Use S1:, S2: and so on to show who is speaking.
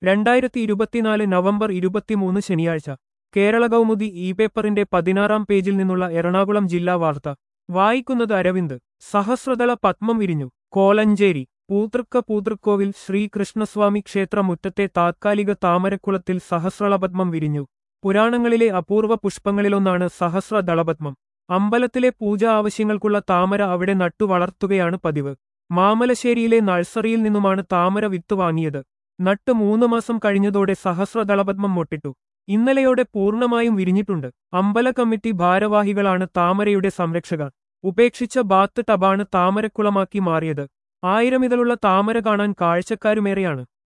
S1: രണ്ടായിരത്തി ഇരുപത്തിനാല് നവംബർ ഇരുപത്തിമൂന്ന് ശനിയാഴ്ച കേരള കൗമുദി ഇ പേപ്പറിന്റെ പതിനാറാം പേജിൽ നിന്നുള്ള എറണാകുളം ജില്ലാ വാർത്ത വായിക്കുന്നത് അരവിന്ദ് സഹസ്രദള പത്മം വിരിഞ്ഞു കോലഞ്ചേരി പൂതൃക്ക പൂതൃക്കോവിൽ ശ്രീകൃഷ്ണസ്വാമി ക്ഷേത്ര മുറ്റത്തെ താത്കാലിക താമരക്കുളത്തിൽ സഹസ്രളപത്മം വിരിഞ്ഞു പുരാണങ്ങളിലെ അപൂർവ പുഷ്പങ്ങളിലൊന്നാണ് സഹസ്ര ദളപത്മം അമ്പലത്തിലെ പൂജാ ആവശ്യങ്ങൾക്കുള്ള താമര അവിടെ നട്ടു വളർത്തുകയാണ് പതിവ് മാമലശ്ശേരിയിലെ നഴ്സറിയിൽ നിന്നുമാണ് താമര വിത്ത് വാങ്ങിയത് നട്ട് മൂന്ന് മാസം കഴിഞ്ഞതോടെ സഹസ്രദളപത്മം മൊട്ടിട്ടു ഇന്നലെയോടെ പൂർണ്ണമായും വിരിഞ്ഞിട്ടുണ്ട് അമ്പല കമ്മിറ്റി ഭാരവാഹികളാണ് താമരയുടെ സംരക്ഷകർ ഉപേക്ഷിച്ച ബാത്ത് ടബാണ് താമരക്കുളമാക്കി മാറിയത് ആയിരമിതളുള്ള താമര കാണാൻ കാഴ്ചക്കാരുമേറെയാണ്